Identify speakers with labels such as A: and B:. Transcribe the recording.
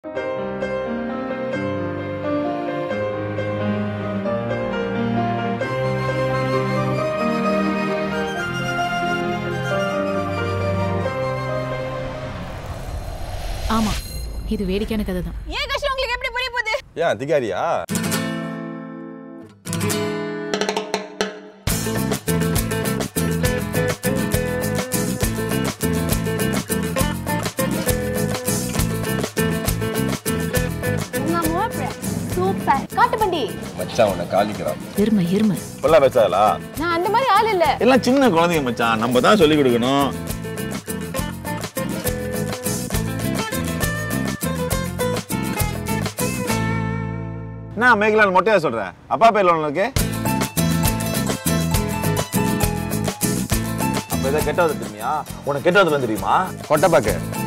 A: ஆமா இது வேடிக்கையான கதை தான்
B: ஏன் கஷ்டம் உங்களுக்கு எப்படி புரிய போகுது
C: ஏன் அதிகாரியா
B: சூப்பர் காட்டு பண்டி
C: மச்சான் உன்னை காலிக்கிறான்
A: எருமை எருமை
C: இப்பெல்லாம் பேசாதலா
B: நான் அந்த மாதிரி ஆள் இல்ல
D: எல்லாம் சின்ன குழந்தைங்க மச்சான் நம்ம தான் சொல்லி கொடுக்கணும் என்ன மேகலால் மொட்டையா சொல்ற அப்பா பேர்ல உனக்கு அப்ப இதை கெட்டவது தெரியுமா உனக்கு கெட்டதுல தெரியுமா
C: கொட்டை பாக்க